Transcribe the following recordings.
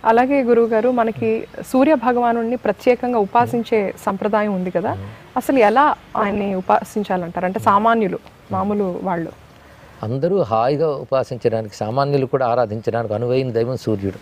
అలాగే గురువు గారు మనకి సూర్య భగవానుడిని ప్రత్యేకంగా ఉపాసించే సంప్రదాయం ఉంది కదా అసలు ఎలా ఆయన్ని ఉపాసించాలంటారు అంటే సామాన్యులు మామూలు వాళ్ళు అందరూ హాయిగా ఉపాసించడానికి సామాన్యులు కూడా ఆరాధించడానికి అనువైన దైవం సూర్యుడు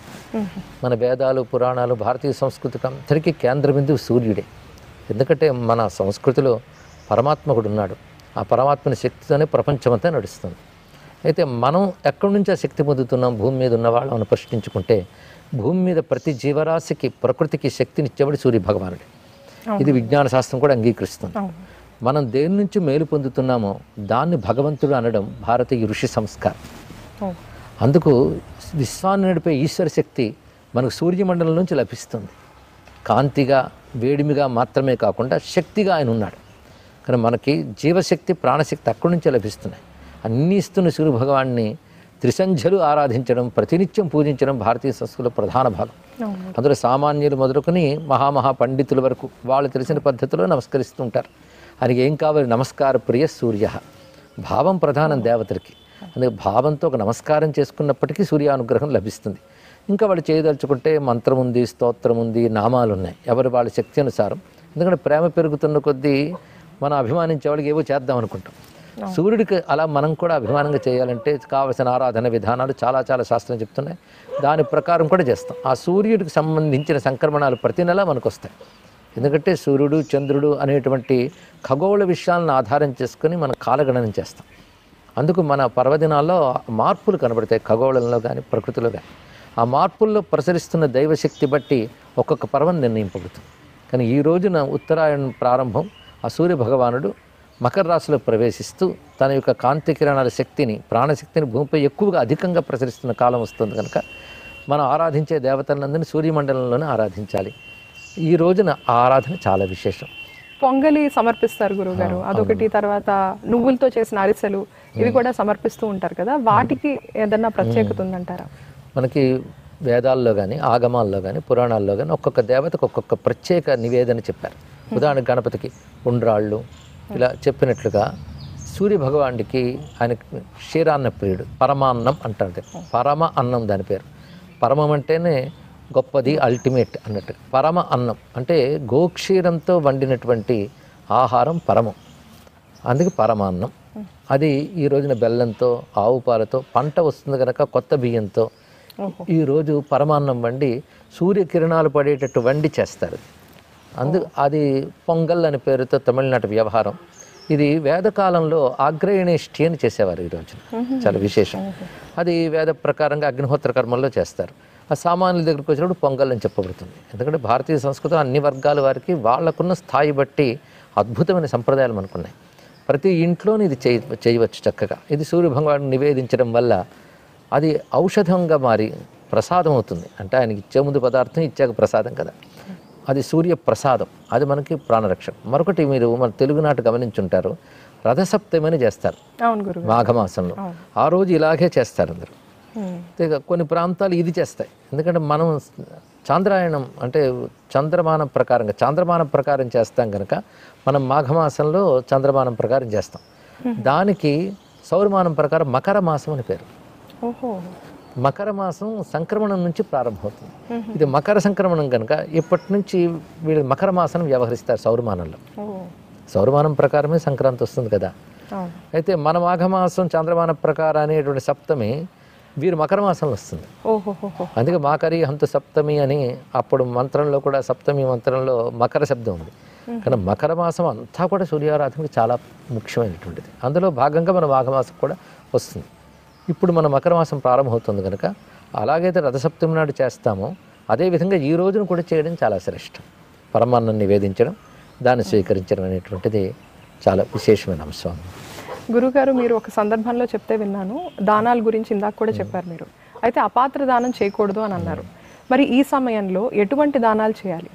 మన వేదాలు పురాణాలు భారతీయ సంస్కృతికి అందరికీ కేంద్ర బిందువు సూర్యుడే ఎందుకంటే మన సంస్కృతిలో పరమాత్మకుడు ఉన్నాడు ఆ పరమాత్మని శక్తితోనే ప్రపంచమంతా నడుస్తుంది అయితే మనం ఎక్కడి నుంచి ఆ శక్తి పొందుతున్నాం భూమి మీద ఉన్న వాళ్ళని ప్రశ్నించుకుంటే భూమి మీద ప్రతి జీవరాశికి ప్రకృతికి శక్తినిచ్చేవాడు సూర్య భగవానుడే ఇది విజ్ఞాన శాస్త్రం కూడా అంగీకరిస్తుంది అవును మనం దేని నుంచి మేలు పొందుతున్నామో దాన్ని భగవంతుడు అనడం భారతీయ ఋషి సంస్కారం ఓ, అందుకు విశ్వాన్ని నడిపే ఈశ్వర శక్తి మనకు సూర్యమండలం నుంచి లభిస్తుంది కాంతిగా వేడిమిగా మాత్రమే కాకుండా శక్తిగా ఆయన ఉన్నాడు కానీ మనకి జీవశక్తి ప్రాణశక్తి అక్కడి నుంచే లభిస్తున్నాయి అన్నీ ఇస్తున్న సూర్య భగవాన్ని త్రిసంధ్యలు ఆరాధించడం ప్రతినిత్యం పూజించడం భారతీయ సంస్కృతిలో ప్రధాన భాగం అవును అందులో సామాన్యులు మొదలుకొని మహామహా పండితుల వరకు వాళ్ళు తెలిసిన పద్ధతిలో నమస్కరిస్తుంటారు ఆయనకి ఏం కావాలి నమస్కార ప్రియ సూర్య భావం ప్రధానం దేవతలకి అందుకే భావంతో ఒక నమస్కారం చేసుకున్నప్పటికీ సూర్యానుగ్రహం లభిస్తుంది ఇంకా వాళ్ళు చేయదలుచుకుంటే మంత్రం ఉంది స్తోత్రం ఉంది నామాలు ఉన్నాయి ఎవరు వాళ్ళ శక్తి అనుసారం ఎందుకంటే ప్రేమ పెరుగుతున్న కొద్దీ మనం అభిమానించే వాళ్ళకి ఏవో చేద్దాం అనుకుంటాం సూర్యుడికి అలా మనం కూడా అభిమానంగా చేయాలంటే కావలసిన ఆరాధన విధానాలు చాలా చాలా శాస్త్రం చెప్తున్నాయి దాని ప్రకారం కూడా చేస్తాం ఆ సూర్యుడికి సంబంధించిన సంక్రమణాలు ప్రతి నెల మనకు వస్తాయి ఎందుకంటే సూర్యుడు చంద్రుడు అనేటువంటి ఖగోళ విషయాలను ఆధారం చేసుకొని మనం కాలగణనం చేస్తాం అందుకు మన పర్వదినాల్లో మార్పులు కనబడతాయి ఖగోళంలో కానీ ప్రకృతిలో కానీ ఆ మార్పుల్లో ప్రసరిస్తున్న దైవశక్తి బట్టి ఒక్కొక్క పర్వం నిర్ణయింపబడుతుంది కానీ ఈ రోజున ఉత్తరాయణ ప్రారంభం ఆ సూర్య భగవానుడు మకర రాశిలో ప్రవేశిస్తూ తన యొక్క కాంతి కిరణాల శక్తిని ప్రాణశక్తిని భూమిపై ఎక్కువగా అధికంగా ప్రసరిస్తున్న కాలం వస్తుంది కనుక మనం ఆరాధించే దేవతలందరినీ సూర్యమండలంలోనే ఆరాధించాలి ఈ రోజున ఆ ఆరాధన చాలా విశేషం పొంగలి సమర్పిస్తారు గురువు గారు అదొకటి తర్వాత నువ్వులతో చేసిన అరిసెలు ఇవి కూడా సమర్పిస్తూ ఉంటారు కదా వాటికి ఏదన్నా ప్రత్యేకత ఉందంటారా మనకి వేదాల్లో కానీ ఆగమాల్లో కానీ పురాణాల్లో కానీ ఒక్కొక్క దేవతకు ఒక్కొక్క ప్రత్యేక నివేదన చెప్పారు ఉదాహరణకు గణపతికి ఉండ్రాళ్ళు ఇలా చెప్పినట్లుగా సూర్య భగవానుడికి ఆయన క్షీరాన్న ప్రియుడు పరమాన్నం అంటారు పరమ అన్నం దాని పేరు పరమం అంటేనే గొప్పది అల్టిమేట్ అన్నట్టు పరమ అన్నం అంటే గోక్షీరంతో వండినటువంటి ఆహారం పరమం అందుకే పరమాన్నం అది ఈ రోజున బెల్లంతో ఆవు పాలతో పంట వస్తుంది కనుక కొత్త బియ్యంతో ఓహో ఈ రోజు పరమాన్నం వండి సూర్యకిరణాలు పడేటట్టు వండి చేస్తారు అందు అది పొంగల్ అనే పేరుతో తమిళనాడు వ్యవహారం ఇది వేదకాలంలో ఆగ్రేయణేష్టి అని చేసేవారు ఈ రోజున చాలా విశేషం అది వేద ప్రకారంగా అగ్నిహోత్ర కర్మల్లో చేస్తారు ఆ సామాన్యుల దగ్గరికి వచ్చినప్పుడు పొంగల్ అని చెప్పబడుతుంది ఎందుకంటే భారతీయ సంస్కృతం అన్ని వర్గాల వారికి వాళ్ళకున్న స్థాయి బట్టి అద్భుతమైన సంప్రదాయాలు మనకున్నాయి ప్రతి ఇంట్లోని ఇది చేయ చేయవచ్చు చక్కగా ఇది సూర్య భగవాను నివేదించడం వల్ల అది ఔషధంగా మారి ప్రసాదం అవుతుంది అంటే ఆయనకి ఇచ్చే ముందు పదార్థం ఇచ్చాక ప్రసాదం కదా అది సూర్య ప్రసాదం అది మనకి ప్రాణరక్షణ మరొకటి మీరు మన తెలుగునాట గమనించుంటారు రథసప్తమి అని చేస్తారు అవును గురువు మాఘమాసంలో ఆ రోజు ఇలాగే చేస్తారు అందరూ ఉమ్. ఇక కొన్ని ప్రాంతాలు ఇది చేస్తాయి ఎందుకంటే మనం చాంద్రాయణం అంటే చంద్రమానం ప్రకారంగా చాంద్రమానం ప్రకారం చేస్తాం కనుక మనం మాఘమాసంలో చంద్రమానం ప్రకారం చేస్తాం దానికి సౌరమానం ప్రకారం మకర మాసం అని పేరు ఓహో మకర మాసం సంక్రమణం నుంచి ప్రారంభమవుతుంది ఇది మకర సంక్రమణం కనుక ఇప్పటి నుంచి వీళ్ళు మకర మాసం వ్యవహరిస్తారు సౌరమానంలో ఓ సౌరమానం ప్రకారమే సంక్రాంతి వస్తుంది కదా అవును అయితే మన మాఘమాసం చంద్రమాన ప్రకారం అనేటువంటి సప్తమి వీరు మకర మాసంలో వస్తుంది ఓహోహోహో అందుకే మాకరి హంత సప్తమి అని అప్పుడు మంత్రంలో కూడా సప్తమి మంత్రంలో మకర శబ్దం ఉంది కానీ మకర మాసం అంతా కూడా సూర్యారాధనకి చాలా ముఖ్యమైనటువంటిది అందులో భాగంగా మన మాఘమాసం కూడా వస్తుంది ఇప్పుడు మన మకర మాసం ప్రారంభమవుతుంది కనుక అలాగైతే రథసప్తమి నాడు చేస్తామో అదేవిధంగా ఈ రోజును కూడా చేయడం చాలా శ్రేష్టం పరమాన్నం నివేదించడం దాన్ని స్వీకరించడం అనేటువంటిది చాలా విశేషమైన అంశం గురుగారు మీరు ఒక సందర్భంలో చెప్తే విన్నాను దానాల గురించి ఇందాక కూడా చెప్పారు మీరు అయితే అపాత్ర దానం చేయకూడదు అని అన్నారు మరి ఈ సమయంలో ఎటువంటి దానాలు చేయాలి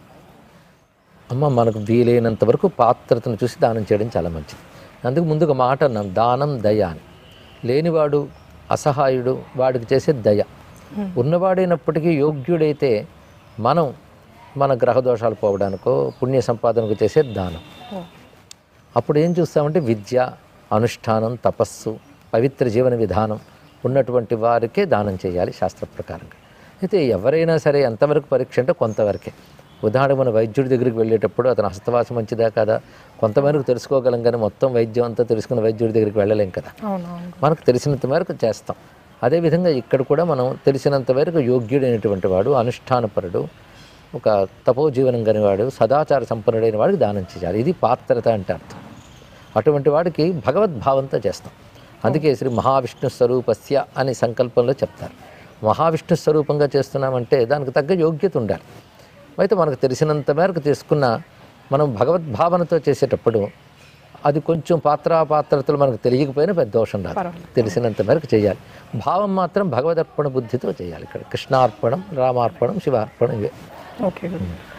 అమ్మ మనకు వీలైనంత వరకు పాత్రతను చూసి దానం చేయడం చాలా మంచిది అందుకు ముందుగా మాట అన్నాం దానం దయ అని లేనివాడు అసహాయుడు వాడికి చేసే దయ ఉన్నవాడైనప్పటికీ యోగ్యుడైతే మనం మన గ్రహ దోషాలు పోవడానికో పుణ్య సంపాదనకు చేసే దానం ఓ, అప్పుడు ఏం చూస్తామంటే విద్య అనుష్ఠానం తపస్సు పవిత్ర జీవన విధానం ఉన్నటువంటి వారికే దానం చేయాలి శాస్త్ర ప్రకారంగా అయితే ఎవరైనా సరే ఎంతవరకు పరీక్ష అంటే కొంతవరకే ఉదాహరణకు మన వైద్యుడి దగ్గరికి వెళ్ళేటప్పుడు అతను హస్తవాసం మంచిదా కదా కొంతమేరకు తెలుసుకోగలం కానీ మొత్తం వైద్యం అంతా తెలుసుకున్న వైద్యుడి దగ్గరికి వెళ్ళలేం కదా అవును అవును మనకు తెలిసినంత మేరకు చేస్తాం అదేవిధంగా ఇక్కడ కూడా మనం తెలిసినంత మేరకు యోగ్యుడైనటువంటి వాడు అనుష్ఠానపరుడు ఒక తపోజీవనం వాడు సదాచార సంపన్నుడైన వాడికి దానం చేయాలి ఇది పాత్రత అంటే అర్థం అటువంటి వాడికి భగవద్భావంతో చేస్తాం అందుకే శ్రీ మహావిష్ణు స్వరూపస్య అని సంకల్పంలో చెప్తారు మహావిష్ణు స్వరూపంగా చేస్తున్నామంటే దానికి తగ్గ యోగ్యత ఉండాలి అయితే మనకు తెలిసినంత మేరకు తీసుకున్న మనం భగవద్భావనతో చేసేటప్పుడు అది కొంచెం పాత్రాపాత్రతలు మనకు తెలియకపోయినా పెద్ద దోషం రాదు పర్వాలేదు. తెలిసినంత మేరకు చేయాలి భావం మాత్రం భగవదర్పణ బుద్ధితో చేయాలి ఇక్కడ కృష్ణార్పణం రామార్పణం శివార్పణం ఇవే ఓకే గురు